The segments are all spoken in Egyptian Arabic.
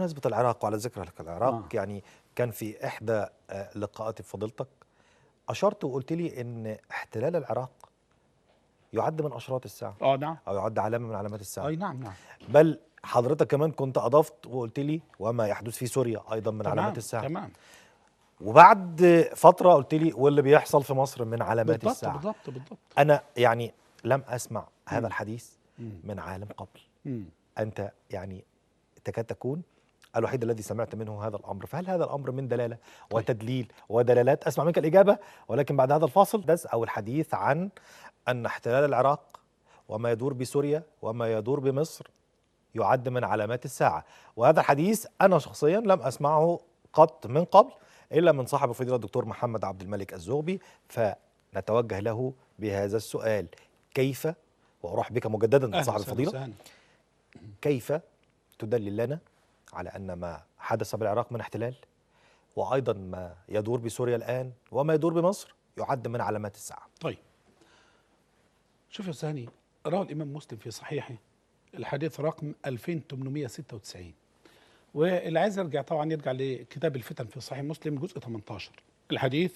بمناسبة العراق وعلى ذكر العراق آه. يعني كان في إحدى آه، لقاءاتي بفضيلتك أشرت وقلت لي إن احتلال العراق يعد من أشراط الساعة اه نعم أو يعد علامة من علامات الساعة اي نعم نعم بل حضرتك كمان كنت أضفت وقلت لي وما يحدث في سوريا أيضا من تمام، علامات الساعة تمام وبعد فترة قلت لي واللي بيحصل في مصر من علامات بالضبط الساعة بالضبط بالضبط أنا يعني لم أسمع هذا مم. الحديث مم. من عالم قبل مم. أنت يعني تكاد تكون الوحيد الذي سمعت منه هذا الأمر فهل هذا الأمر من دلالة وتدليل ودلالات أسمع منك الإجابة ولكن بعد هذا الفاصل دز أو الحديث عن أن احتلال العراق وما يدور بسوريا وما يدور بمصر يعد من علامات الساعة وهذا الحديث أنا شخصيا لم أسمعه قط من قبل إلا من صاحب الفضيلة الدكتور محمد عبد الملك الزغبي فنتوجه له بهذا السؤال كيف وأروح بك مجددا أهلا صاحب وسهلا الفضيلة وسهلا. كيف تدلل لنا على ان ما حدث بالعراق من احتلال وايضا ما يدور بسوريا الان وما يدور بمصر يعد من علامات الساعه طيب شوف يا ثاني روى الامام مسلم في صحيحه الحديث رقم 2896 واللي عايز يرجع طبعا يرجع لكتاب الفتن في صحيح مسلم جزء 18 الحديث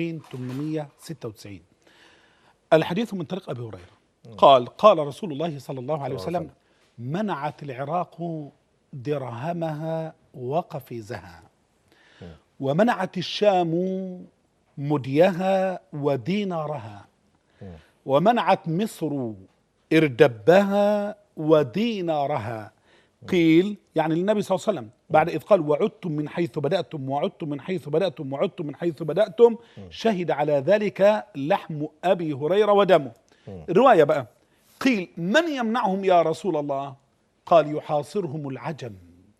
2896 الحديث من طريق ابي هريره قال قال رسول الله صلى الله عليه صلى الله عليه وسلم منعت العراق درهمها وقفيزها ومنعت الشام مديها ودينارها ومنعت مصر إردبها ودينارها قيل يعني النبي صلى الله عليه وسلم بعد إذ قال وعدتم من حيث بدأتم وعدتم من حيث بدأتم وعدتم من حيث بدأتم شهد على ذلك لحم أبي هريرة ودمه الرواية بقى قيل من يمنعهم يا رسول الله قال يحاصرهم العجم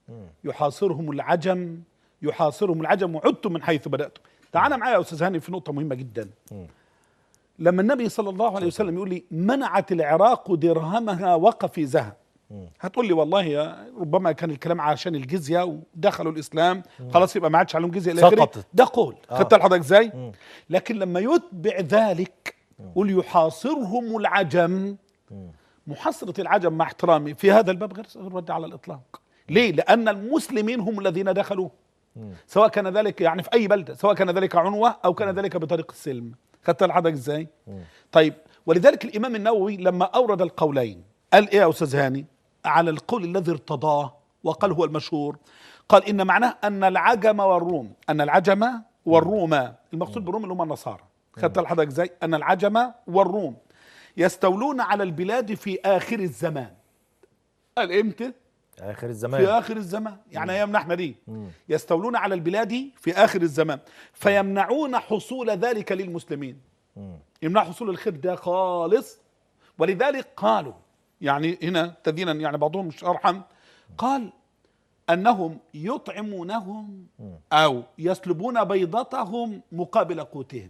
يحاصرهم العجم يحاصرهم العجم وعدتم من حيث بدأتم تعال معايا يا أستاذ هاني في نقطة مهمة جدا لما النبي صلى الله عليه وسلم يقول لي منعت العراق درهمها وقفيزها هتقول لي والله يا ربما كان الكلام عشان الجزيه ودخلوا الاسلام خلاص يبقى ما عادش عليهم جزيه الى اخره سقطت. ده قول آه. خدت لحضرتك ازاي لكن لما يتبع ذلك قل يحاصرهم العجم محاصرة العجم مع احترامي في هذا الباب غير غير رد على الإطلاق ليه؟ لأن المسلمين هم الذين دخلوا سواء كان ذلك يعني في أي بلدة سواء كان ذلك عنوة أو كان ذلك بطريق السلم خدت لحضرتك إزاي؟ طيب ولذلك الإمام النووي لما أورد القولين قال إيه يا أستاذ هاني؟ على القول الذي ارتضاه وقال هو المشهور قال إن معناه أن العجم والروم أن العجم والروم المقصود بالروم اللي هم النصارى خدت لحضرتك إزاي؟ أن العجم والروم يستولون على البلاد في آخر الزمان قال إمتى؟ اخر في الزمان آخر الزمان يعني أيامنا احنا دي يستولون على البلاد في آخر الزمان فيمنعون حصول ذلك للمسلمين يمنع حصول الخير ده خالص ولذلك قالوا يعني هنا تدينا يعني بعضهم مش أرحم قال أنهم يطعمونهم أو يسلبون بيضتهم مقابل قوتهم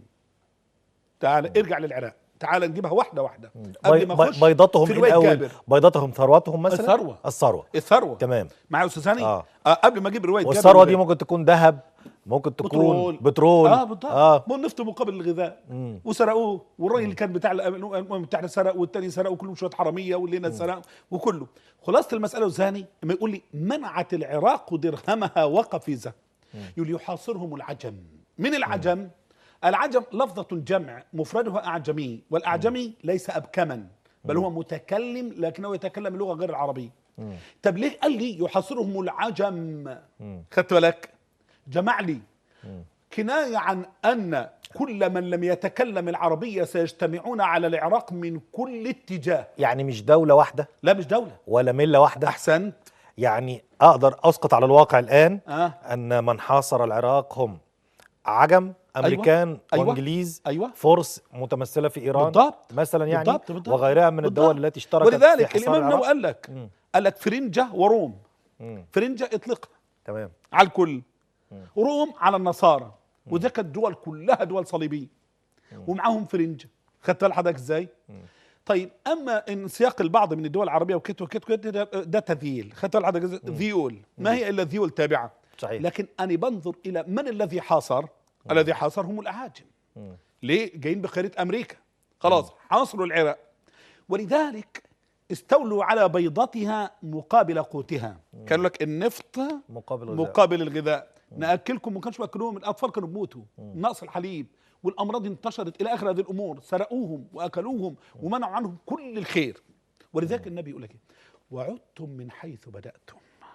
تعال ارجع للعراق تعال نجيبها واحدة واحدة قبل ما بي- نخش بيضتهم في إيه رواية الاول جابر بيضتهم ثروتهم مثلا الثروة. الثروه الثروة تمام معايا يا استاذ هاني آه. آه. قبل ما اجيب روايه جابر والثروه دي ده. ممكن تكون ذهب ممكن تكون بترول بترول اه بالضبط اه آه. النفط مقابل الغذاء وسرقوه والراجل اللي كان بتاع الأمم الأمم بتاعنا سرق والتاني سرق وكلهم شويه حراميه واللي هنا سرق وكله خلاصه المساله وزاني لما يقول لي منعت العراق درهمها وقفيزه يقول يحاصرهم العجم من العجم العجم لفظة جمع مفردها أعجمي والأعجمي ليس أبكما بل هو متكلم لكنه يتكلم اللغة غير العربية طب ليه قال لي يحاصرهم العجم خدت بالك جمع لي كناية عن أن كل من لم يتكلم العربية سيجتمعون على العراق من كل اتجاه يعني مش دوله واحده لا مش دولة ولا مله واحده أحسنت يعني اقدر اسقط على الواقع الان آه. ان من حاصر العراق هم عجم امريكان أيوة. وانجليز أيوة. فرس متمثله في ايران بالضبط. مثلا يعني بالضبط بالضبط وغيرها من الدول بالضبط. التي اشتركت ولذلك في حصار الإمام النووي العراق قال لك قال لك فرنجة وروم فرنجة اطلقها تمام على الكل روم على النصارى وذا كانت دول كلها دول صليبيه ومعاهم فرنجة خدت بالك حضرتك ازاي؟ طيب اما ان سياق البعض من الدول العربيه وكت وكت وكت ده, ده تذييل خدت بالك حضرتك ازاي؟ ذيول ما هي الا ذيول تابعه صحيح. لكن انا بنظر الى من الذي حاصر؟ الذي حاصر هم الاعاجم ليه؟ جايين بخريطه امريكا خلاص حاصروا العراق ولذلك استولوا على بيضتها مقابل قوتها كان لك النفط مقابل غذاء. مقابل الغذاء ناكلكم ما كانش باكلوهم الاطفال كانوا بيموتوا نقص الحليب والامراض انتشرت الى اخر هذه الامور سرقوهم واكلوهم ومنعوا عنهم كل الخير ولذلك النبي يقول لك إيه؟ وعدتم من حيث بداتم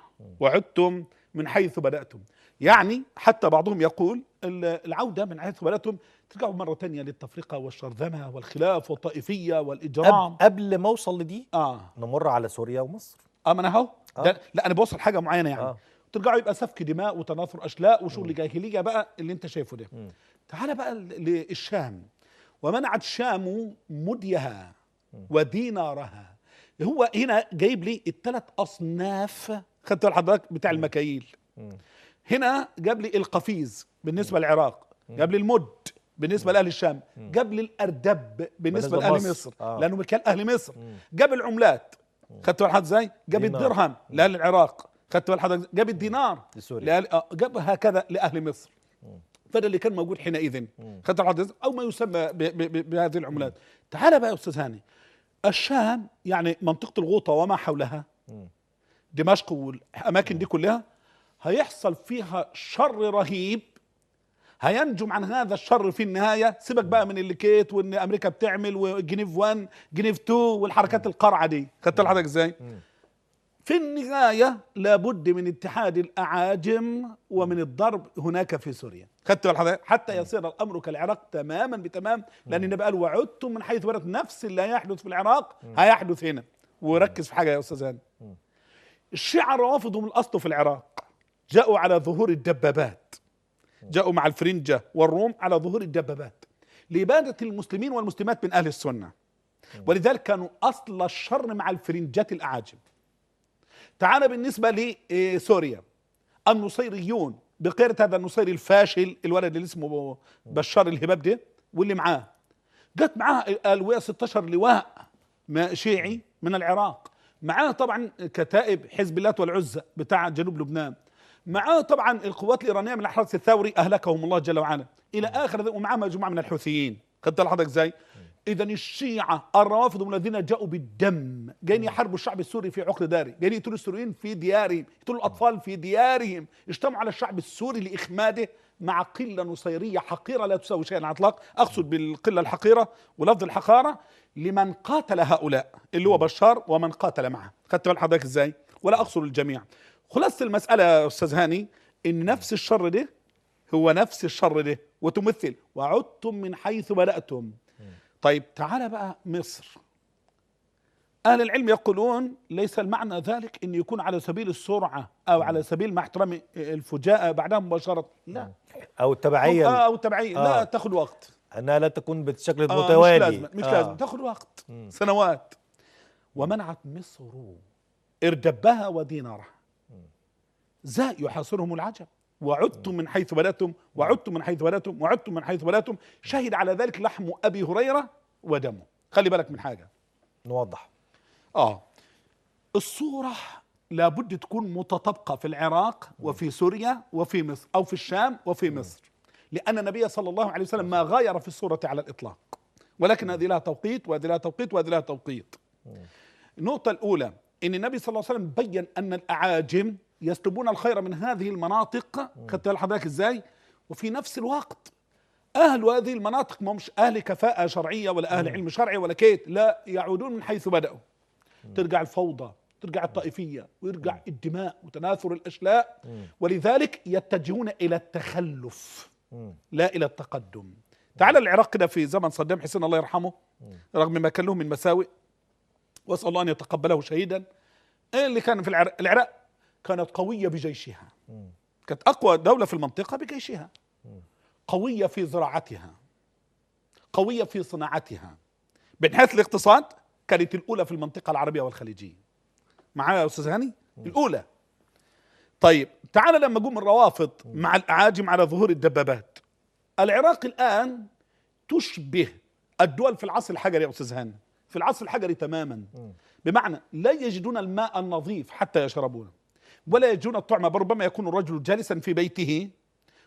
وعدتم من حيث بداتم يعني حتى بعضهم يقول ال- العوده من حيث بداتم ترجعوا مره ثانيه للتفرقه والشرذمه والخلاف والطائفيه والاجرام قبل, قبل ما اوصل لدي اه نمر على سوريا ومصر اه ما انا اهو آه. ده- لا انا بوصل حاجه معينه يعني آه. ترجعوا يبقى سفك دماء وتناثر اشلاء وشغل جاهليه بقى اللي انت شايفه ده تعال بقى ل- للشام ومنعت الشام مديها ودينارها هو هنا جايب لي الثلاث اصناف خدت بال حضرتك بتاع المكاييل هنا جاب لي القفيز بالنسبه للعراق جاب لي المد بالنسبه لاهل الشام جاب لي الاردب بالنسبه بالنسبة لاهل لمصر. مصر آه. لانه مكان اهل مصر جاب العملات خدت بال حضرتك ازاي جاب دينار. الدرهم لاهل العراق خدت بال حضرتك جاب الدينار لسوريا. لأهل آه، جاب هكذا لاهل مصر فده اللي كان موجود حينئذ خدت بال حضرتك او ما يسمى ب- ب- ب- بهذه العملات تعال بقى يا استاذ هاني الشام يعني منطقه الغوطه وما حولها دمشق والاماكن دي كلها هيحصل فيها شر رهيب هينجم عن هذا الشر في النهايه سيبك بقى من اللي كيت وان امريكا بتعمل وجنيف 1 جنيف 2 والحركات القرعه دي خدت لحضرتك ازاي؟ في النهايه لابد من اتحاد الاعاجم ومن الضرب هناك في سوريا خدت بال حضرتك حتى يصير الامر كالعراق تماما بتمام لان النبي قال وعدتم من حيث بدات نفس اللي هيحدث في العراق هيحدث هنا وركز في حاجه يا استاذ هاني الشيعة الروافض هم الأصل في العراق جاءوا على ظهور الدبابات جاءوا مع الفرنجة والروم على ظهور الدبابات لإبادة المسلمين والمسلمات من أهل السنة ولذلك كانوا أصل الشر مع الفرنجات الأعاجم تعال بالنسبة لسوريا النصيريون بقيادة هذا النصيري الفاشل الولد اللي اسمه بشار الهباب ده واللي معاه جت معاه الوية 16 لواء ما- شيعي من العراق معاه طبعا كتائب حزب الله والعزى بتاع جنوب لبنان معاه طبعا القوات الايرانيه من الاحرس الثوري اهلكهم الله جل وعلا الى اخر ذلك، ومعاه مجموعه من الحوثيين خدت لحضرتك ازاي؟ اذا الشيعه الروافض هم الذين جاءوا بالدم جايين يحاربوا الشعب السوري في عقر داري جايين يقتلوا السوريين في ديارهم يقتلوا الاطفال في ديارهم اجتمعوا على الشعب السوري لاخماده مع قله نصيريه حقيره لا تساوي شيئا على الاطلاق اقصد بالقله الحقيره ولفظ الحقاره لمن قاتل هؤلاء اللي هو بشار ومن قاتل معه خدت بال حضرتك ازاي ولا اقصد الجميع خلاصه المساله يا استاذ هاني ان نفس الشر ده هو نفس الشر ده وتمثل وعدتم من حيث بداتم طيب تعال بقى مصر أهل العلم يقولون ليس المعنى ذلك أن يكون على سبيل السرعة أو على سبيل مع احترام الفجاءة بعدها مباشرة لا او التبعيه آه أو تبعية آه. لا تاخذ وقت انها لا تكون بشكل آه متوالي مش لازم مش آه. لازم تاخذ وقت سنوات ومنعت مصر اردبها ودينارها ذا يحاصرهم العجب وعدتم من حيث بدأتم وعدتم من حيث بدأتم وعدتم من حيث بدأتم شهد على ذلك لحم أبي هريرة ودمه خلي بالك من حاجة نوضح اه الصورة لابد تكون متطابقة في العراق وفي سوريا وفي مصر أو في الشام وفي مصر لأن النبي صلى الله عليه وسلم ما غاير في الصورة على الإطلاق ولكن هذه لها توقيت وهذه لها توقيت وهذه لها توقيت النقطة الأولى أن النبي صلى الله عليه وسلم بين أن الأعاجم يسلبون الخير من هذه المناطق خدت بال حضرتك إزاي وفي نفس الوقت أهل هذه المناطق ما مش أهل كفاءة شرعية ولا أهل علم شرعي ولا كيت لا يعودون من حيث بدأوا ترجع الفوضى ترجع الطائفية ويرجع الدماء وتناثر الأشلاء ولذلك يتجهون إلى التخلف لا إلى التقدم تعال العراق كده في زمن صدام حسين الله يرحمه رغم ما كان له من مساوئ واسال الله ان يتقبله شهيدا إيه اللي كان في العراق العراق كانت قويه بجيشها كانت اقوى دوله في المنطقه بجيشها قويه في زراعتها قويه في صناعتها من حيث الاقتصاد كانت الاولى في المنطقه العربيه والخليجيه معايا يا استاذ هاني الاولى طيب تعال لما قوم الروافض مع الاعاجم على ظهور الدبابات العراق الان تشبه الدول في العصر الحجري يا استاذ هاني في العصر الحجري تماما بمعنى لا يجدون الماء النظيف حتى يشربونه ولا يجدون الطعم بل ربما يكون الرجل جالسا في بيته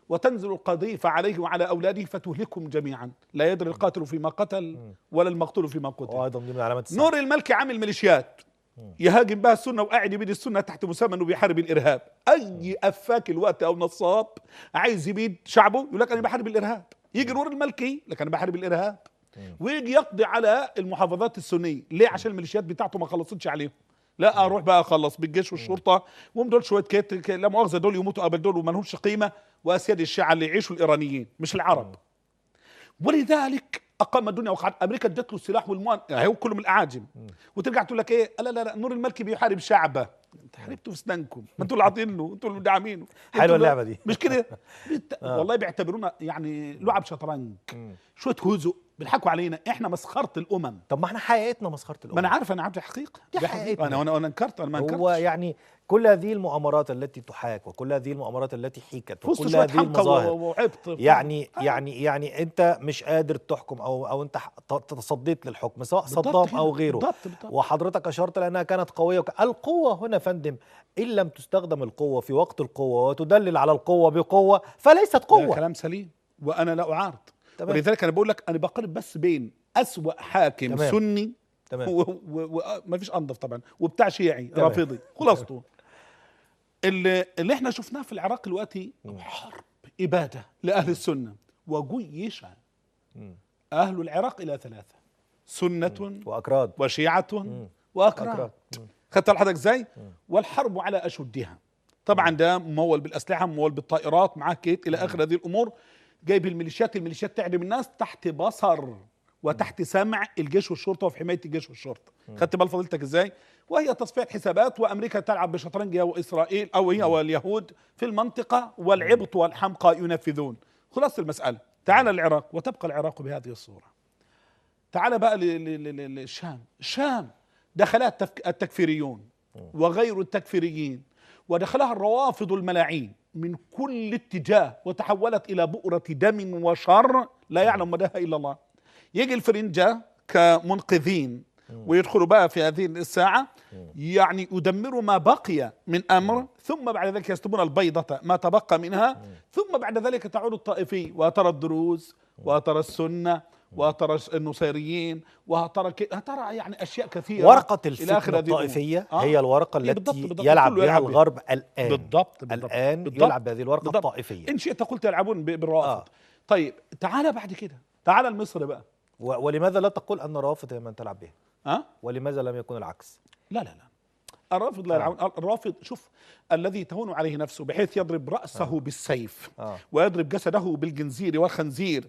وتنزل القذيفة عليه وعلى أولاده فتهلكهم جميعا لا يدري القاتل فيما قتل ولا المقتول فيما قتل وايضا دي من علامات الساعه نور الملكي عامل ميليشيات يهاجم بها السنه وقاعد يبيد السنه تحت مسمى انه بيحارب الارهاب اي افاك الوقت او نصاب عايز يبيد شعبه يقول لك انا بحارب الارهاب يجي نور الملكي لك انا بحارب الارهاب ويجي يقضي على المحافظات السنيه ليه عشان الميليشيات بتاعته ما خلصتش عليهم لا اروح بقى اخلص بالجيش والشرطه وهم دول شويه كيت ك- لا مؤاخذه دول يموتوا قبل دول وما لهمش قيمه واسياد الشيعه اللي يعيشوا الايرانيين مش العرب ولذلك اقام الدنيا وقعد امريكا ادت له السلاح والموان يعني هو كله من الاعاجم وترجع تقول لك ايه لا لا لا نور الملكي بيحارب شعبه انت حاربته في اسنانكم ما انتوا اللي عاطين له انتوا اللي مدعمينه حلوة انتوا اللي- اللعبة دي. مش كده بيت... والله بيعتبرونا يعني لعب شطرنج شويه هزء بيضحكوا علينا احنا مسخره الامم طب ما احنا حقيقتنا مسخره الامم ما انا عارف انا عارف حقيقه دي دي حقيقة. حقيقتنا. انا انا انا انكرت انا ما هو انكرتش يعني كل هذه المؤامرات التي تحاك وكل هذه المؤامرات التي حيكت في وسط وكل شويه هذه حمقى المظاهر و- وعبط يعني يعني يعني انت مش قادر تحكم او او انت ح- ت- تصديت للحكم سواء بالضبط صدام كده، او غيره بالضبط بالضبط وحضرتك اشرت لانها كانت قويه وك... القوه هنا فندم ان لم تستخدم القوه في وقت القوه وتدلل على القوه بقوه فليست ده قوه كلام سليم وانا لا اعارض تمام. ولذلك انا بقول لك انا بقارن بس بين اسوا حاكم تمام. سني تمام وما فيش انظف طبعا وبتاع شيعي تمام. رافضي خلاصته اللي, اللي احنا شفناه في العراق دلوقتي حرب اباده لاهل السنه وجيش اهل العراق الى ثلاثه سنه واكراد وشيعه أكراد. واكراد خدت على حضرتك ازاي والحرب على اشدها طبعا ده ممول بالاسلحه ممول بالطائرات معاه كيت الى اخر هذه الامور جايب الميليشيات الميليشيات تعدم الناس تحت بصر وتحت سمع الجيش والشرطه وفي حمايه الجيش والشرطه خدت بال فضيلتك ازاي وهي تصفيه حسابات وامريكا تلعب بشطرنج هي واسرائيل او هي واليهود في المنطقه والعبط والحمقى ينفذون خلاص المساله تعال العراق وتبقى العراق بهذه الصوره تعال بقى ل- ل- ل- للشام الشام دخلها التفك- التكفيريون وغير التكفيريين ودخلها الروافض الملاعين من كل اتجاه وتحولت الى بؤرة دم وشر لا يعلم مداها الا الله يجي الفرنجة كمنقذين ويدخلوا بقى في هذه الساعة يعني يدمروا ما بقي من أمر ثم بعد ذلك يسلبون البيضة ما تبقى منها ثم بعد ذلك تعود الطائفي وترى الدروز وترى السنة وترى النصيريين وترى ك... ترى يعني اشياء كثيره ورقة إلى الفتنة آخر هذه الأمور. الطائفية آه. هي الورقة إيه بالضبط- التي بالضبط. يلعب كله بها يلعب بها. الغرب الآن بالضبط بالضبط الآن بالضبط. يلعب بهذه الورقة بالضبط. الطائفية ان شئت قلت يلعبون ب- بالروافض آه. طيب تعال بعد كده تعال لمصر بقى و- ولماذا لا تقول أن الروافض هي من تلعب به ها ولماذا لم يكن العكس لا لا لا الرافض لا آه. يلعبون الرافض شوف الذي تهون عليه نفسه بحيث يضرب رأسه بالسيف آه. ويضرب جسده بالجنزير والخنزير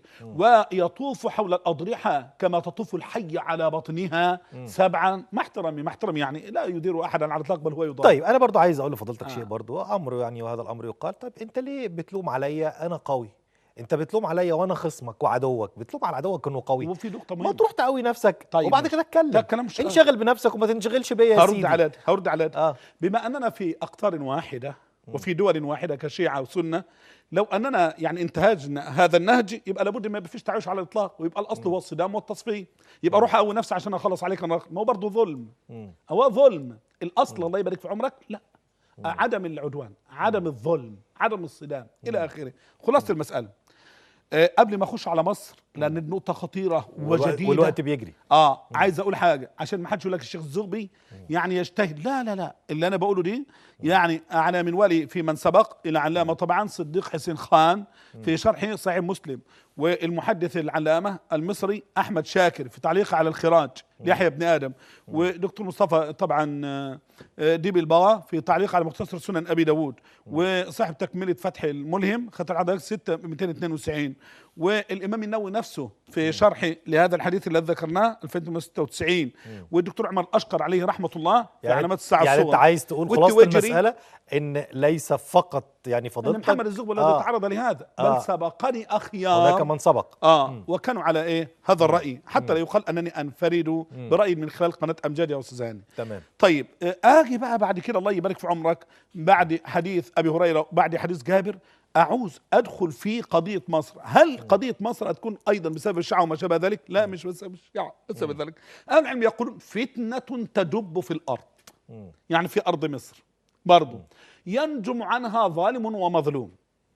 ويطوف حول الأضرحة كما تطوف الحي على بطنها سبعا مع احترامي مع احترامي يعني لا يدير أحدا على الإطلاق بل هو يضار طيب أنا برضو عايز أقول لفضيلتك آه. شيء برضو أمر يعني وهذا الأمر يقال طيب أنت ليه بتلوم عليا أنا قوي أنت بتلوم عليا وأنا خصمك وعدوك بتلوم على عدوك إنه قوي وفي نقطة ما مهمة تروح تقوي نفسك طيب وبعد ماشي. كده اتكلم ده كلام مش- انشغل بنفسك وما تنشغلش بيا يا هرد سيدي على ده هرد على ده اه بما اننا في اقطار واحده وفي دول واحده كشيعه وسنه لو اننا يعني انتهجنا هذا النهج يبقى لابد ما فيش تعايش على الاطلاق ويبقى الاصل هو الصدام والتصفيه يبقى اروح اقوي نفسي عشان اخلص عليك انا ما هو برضه ظلم مم. هو ظلم الاصل الله يبارك في عمرك لا عدم العدوان عدم الظلم عدم الصدام الى اخره خلاصه المساله آه، قبل ما اخش على مصر لان النقطه خطيره والوقت- وجديده والوقت بيجري اه عايز اقول حاجه عشان ما حدش يقول لك الشيخ الزغبي يعني يجتهد لا لا لا اللي انا بقوله دي يعني اعلى من ولي في من سبق الى علامه طبعا صديق حسين خان في شرح صحيح مسلم والمحدث العلامه المصري احمد شاكر في تعليقه على الخراج ليحيى بن ادم ودكتور مصطفى طبعا آه، آه، ديب البغا في تعليق على مختصر سنن ابي داود وصاحب تكمله فتح الملهم خطر حضرتك 6 292 والامام النووي نفسه في شرح لهذا الحديث الذي ذكرناه 2896 والدكتور عمر الاشقر عليه رحمه الله في علامات الساعه يعني انت الصغرى. عايز تقول خلاصه والتويجري المساله ان ليس فقط يعني ان فضيلتك محمد الزغبي الذي آه. تعرض لهذا بل آه. سبقني هناك اخيار من سبق اه وكانوا على ايه هذا الراي حتى لا يقال انني انفرد برايي من خلال قناه امجاد يا استاذ هاني تمام طيب آه، اجي بقى بعد كده الله يبارك في عمرك بعد حديث ابي هريره بعد حديث جابر اعوز ادخل في قضيه مصر هل قضيه مصر هتكون ايضا بسبب الشيعه وما شابه ذلك لا مش بسبب الشيعه بسبب ذلك اهل العلم يقولون فتنه تدب في الارض مم. يعني في ارض مصر برضو ينجم عنها ظالم ومظلوم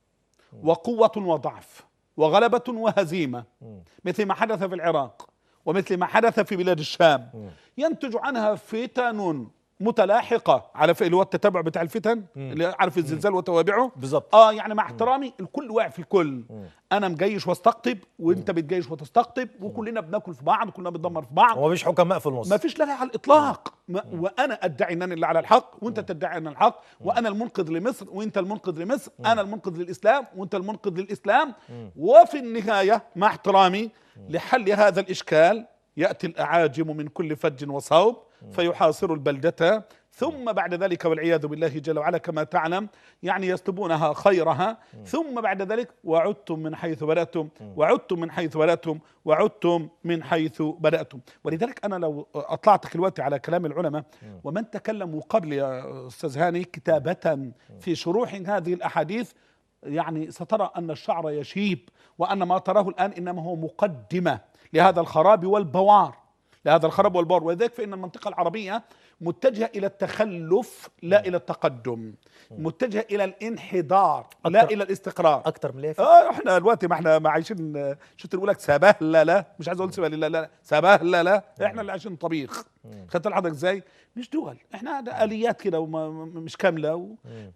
وقوة وضعف وغلبة وهزيمة مم. مثل ما حدث في العراق ومثل ما حدث في بلاد الشام ينتج عنها فتن متلاحقة على اللي هو التتبع بتاع الفتن اللي عارف الزلزال وتوابعه بالظبط اه يعني مع احترامي الكل واقع في الكل انا مجيش واستقطب وانت بتجيش وتستقطب وكلنا بناكل في بعض وكلنا بندمر في بعض وما فيش حكماء في النص ما فيش لها على الاطلاق ما وانا ادعي ان انا اللي على الحق وانت تدعي ان الحق وانا المنقذ لمصر وانت المنقذ لمصر انا المنقذ للاسلام وانت المنقذ للاسلام وفي النهايه مع احترامي لحل هذا الاشكال ياتي الاعاجم من كل فج وصوب فيحاصر البلده ثم بعد ذلك والعياذ بالله جل وعلا كما تعلم يعني يسلبونها خيرها ثم بعد ذلك وعدتم من حيث بدأتم وعدتم من حيث بدأتم وعدتم من حيث بدأتم ولذلك أنا لو أطلعتك الوقت على كلام العلماء ومن تكلموا قبل يا أستاذ هاني كتابة في شروح هذه الأحاديث يعني سترى أن الشعر يشيب وأن ما تراه الآن إنما هو مقدمة لهذا الخراب والبوار لهذا الخراب والبوار ولذلك فإن المنطقة العربية متجهة إلى التخلف لا إلى التقدم متجهة إلى الانحدار لا أكتر- إلى الاستقرار اكتر من ليه اه احنا دلوقتي ما احنا ما عايشين آه، شفت بقول لك سبهلله مش عايز اقول سبهلله لا لا سبهلله احنا اللي عايشين طبيخ خدت حضرتك ازاي؟ مش دول احنا ده اليات كده وما م- مش كامله و...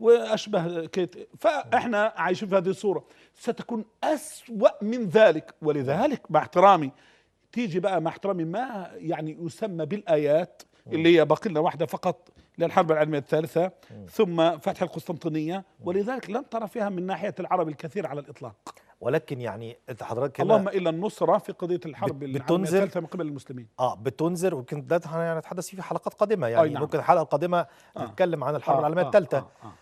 واشبه كده فاحنا عايشين في هذه الصوره ستكون اسوا من ذلك ولذلك مع احترامي تيجي بقى مع احترامي ما يعني يسمى بالايات اللي هي باقي لنا واحده فقط للحرب العالميه الثالثه ثم فتح القسطنطينيه ولذلك لن ترى فيها من ناحيه العرب الكثير على الاطلاق ولكن يعني انت حضرتك هنا اللهم الا النصره في قضيه الحرب بت- العالميه بتنزل- الثالثه من قبل المسلمين اه بتنذر ويمكن ده يعني نتحدث فيه في حلقات قادمه يعني أي نعم. ممكن الحلقه القادمه آه. نتكلم عن الحرب آه، العالميه آه، الثالثه آه، آه.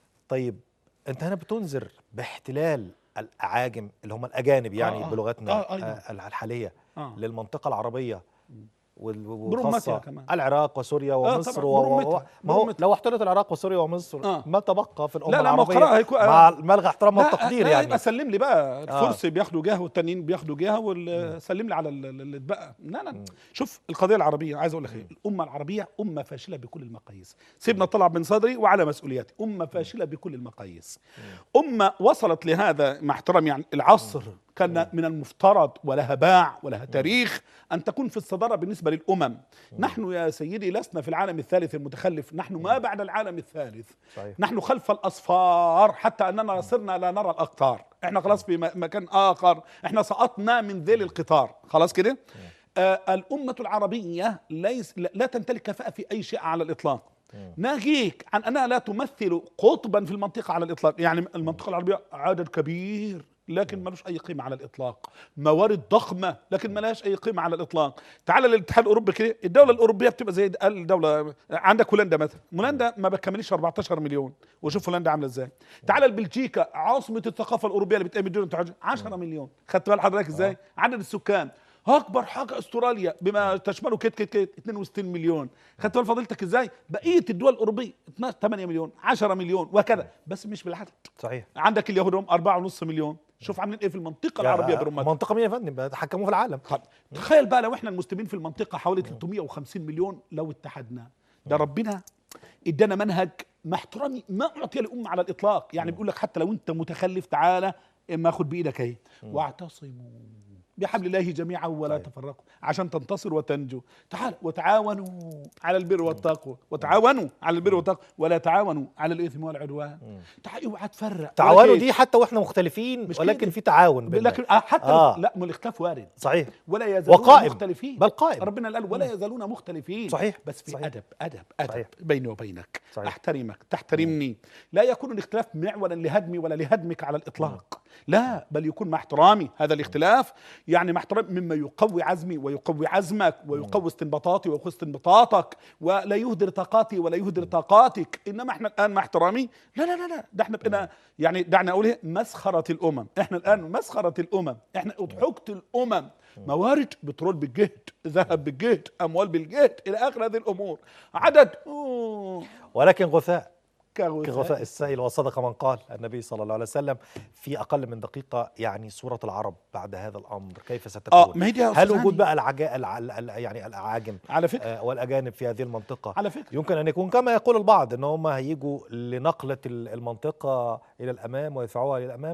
طيب انت هنا بتنذر باحتلال الاعاجم اللي هم الاجانب يعني آه، آه. بلغتنا آه، أي نعم. آه الحاليه آه. للمنطقه العربيه وال- برمتها وخاصه كمان. العراق وسوريا ومصر طبعاً، و... و... برمتها، ما هو برمتها. لو احتلت العراق وسوريا ومصر آه. ما تبقى في الامه لا، لا، ما العربيه قرأها هيكون- مع ملغى احترام لا، والتقدير لا، يعني يبقى سلم لي بقى آه. الفرس بياخدوا جهه والتانيين بياخدوا جهه وسلم لي على ال- ال- اللي اتبقى لا لا شوف القضيه العربيه عايز اقول لك ايه الامه العربيه امه فاشله بكل المقاييس سيبنا طلع من صدري وعلى مسؤولياتي امه فاشله بكل المقاييس امه وصلت لهذا مع احترام يعني العصر كان من المفترض ولها باع ولها تاريخ ان تكون في الصداره بالنسبه للامم نحن يا سيدي لسنا في العالم الثالث المتخلف نحن ما بعد العالم الثالث صحيح. نحن خلف الاصفار حتى اننا صرنا لا نرى الاقطار احنا خلاص في م- مكان اخر احنا سقطنا من ذيل القطار خلاص كده آه الامه العربيه ليس لا لا تمتلك كفاءه في اي شيء على الاطلاق ناهيك عن انها لا تمثل قطبا في المنطقه على الاطلاق يعني المنطقه العربيه عدد كبير لكن ملوش اي قيمه على الاطلاق موارد ضخمه لكن ملهاش اي قيمه على الاطلاق تعال للاتحاد الاوروبي كده الدوله الاوروبيه بتبقى زي الدوله عندك هولندا مثلا هولندا ما بتكملش 14 مليون وشوف هولندا عامله ازاي تعال لبلجيكا عاصمه الثقافه الاوروبيه اللي بتقيم الدنيا انت 10 مليون خدت بال حضرتك ازاي عدد السكان اكبر حاجه استراليا بما تشمله كت كت كت 62 مليون خدت بال فضيلتك ازاي بقيه الدول الاوروبيه 12 8 مليون 10 مليون وكذا بس مش بالعدد صحيح عندك اليهود هم 4.5 مليون شوف عاملين ايه في المنطقه العربيه برمتها منطقه مين يا فندم بيتحكموا في العالم طب تخيل بقى لو احنا المسلمين في المنطقه حوالي 350 مليون لو اتحدنا ده ربنا ادانا منهج مع احترامي ما اعطي لامه على الاطلاق يعني بيقول لك حتى لو انت متخلف تعالى اما خد بايدك اهي واعتصموا بحبل الله جميعا ولا طيب. تفرقوا عشان تنتصر وتنجو تعال وتعاونوا على البر والتقوى وتعاونوا على البر والتقوى ولا تعاونوا على الاثم والعدوان تعال اوعى تفرق تعاونوا ولكن- دي حتى واحنا مختلفين مش ولكن كده. في تعاون بيننا. لكن آه، حتى آه. لا ما الاختلاف وارد صحيح ولا يزالون وقائم. مختلفين بل قائم. ربنا قال ولا يزالون مختلفين صحيح. بس في صحيح. ادب ادب ادب صحيح. بيني وبينك صحيح. احترمك تحترمني لا يكون الاختلاف معولا لهدمي ولا لهدمك على الاطلاق لا بل يكون مع احترامي هذا الاختلاف يعني مع احترامي مما يقوي عزمي ويقوي عزمك ويقوي استنباطاتي ويقوي استنباطاتك ولا يهدر طاقاتي ولا يهدر طاقاتك انما احنا الان مع احترامي لا لا لا لا ده احنا بقينا يعني دعنا اقول إيه؟ مسخره الامم احنا الان مسخره الامم احنا اضحكت الامم موارد بترول بالجهد ذهب بالجهد اموال بالجهد الى اخر هذه الامور عدد أوه، ولكن غثاء كغثاء كغثاء السيل وصدق من قال النبي صلى الله عليه وسلم في اقل من دقيقه يعني صوره العرب بعد هذا الامر كيف ستكون اه ما هي دي يا هل أستاذ وجود هاني. بقى العجاء الع... الع- يعني الاعاجم على فكره آه، والاجانب في هذه المنطقه على فكره يمكن ان يكون كما يقول البعض ان هم هيجوا لنقله ال- المنطقه الى الامام ويدفعوها الى الامام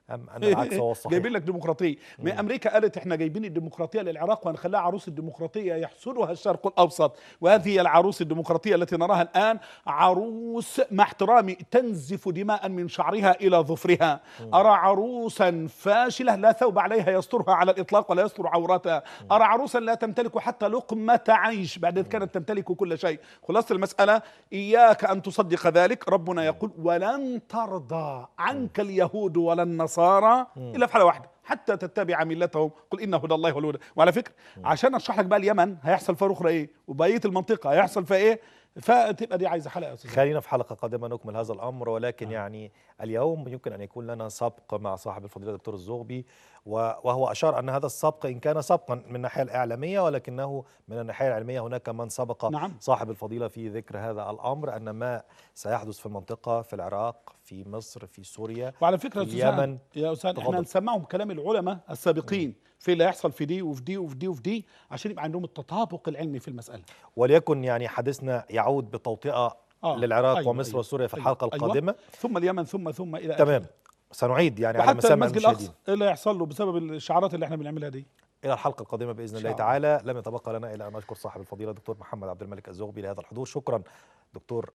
ام ان العكس هو الصحيح جايبين لك ديمقراطيه ما امريكا قالت احنا جايبين الديمقراطيه للعراق وهنخليها عروس الديمقراطيه يحصدها الشرق الاوسط وهذه هي العروس الديمقراطيه التي نراها الان عروس مع احترامي تنزف دماء من شعرها الى ظفرها ارى عروسا فاشله لا ثوب عليها يسترها على الاطلاق ولا يستر عورتها ارى عروسا لا تمتلك حتى لقمه عيش بعد إذ كانت تمتلك كل شيء خلاصه المساله اياك ان تصدق ذلك ربنا يقول ولن ترضى عنك اليهود ولا النصارى الا في حاله واحده حتى تتبع ملتهم قل ان هدى الله هو الهدى وعلى فكره عشان اشرح لك بقى اليمن هيحصل فيها اخرى ايه وبقيه المنطقه هيحصل فيها ايه فتبقى دي عايزه حلقه يا استاذ خلينا في حلقة قادمة نكمل هذا الأمر ولكن يعني اليوم يمكن أن يكون لنا سبق مع صاحب الفضيلة الدكتور الزغبي و- وهو أشار أن هذا السبق إن كان سبقا من الناحية الإعلامية ولكنه من الناحية العلمية هناك من سبق نعم. صاحب الفضيلة في ذكر هذا الأمر أن ما سيحدث في المنطقة في العراق في مصر في سوريا وعلى فكره في يا استاذ اليمن. يا استاذ احنا تفضل. نسمعهم كلام العلماء السابقين في اللي هيحصل في دي وفي دي وفي دي وفي دي عشان يبقى عندهم التطابق العلمي في المساله وليكن يعني حديثنا يعود بتوطئة آه. للعراق أيوة، ومصر أيوة، وسوريا في أيوة، الحلقة أيوة. القادمة ثم اليمن ثم ثم الى تمام آخره. سنعيد يعني على وحتى مسامع المسجد المشاهدين الاقصى ايه اللي هيحصل له بسبب الشعارات اللي احنا بنعملها دي الى الحلقه القادمه باذن إن الله شاء تعالى لم يتبقى لنا الا ان نشكر صاحب الفضيله دكتور محمد عبد الملك الزغبي لهذا الحضور شكرا دكتور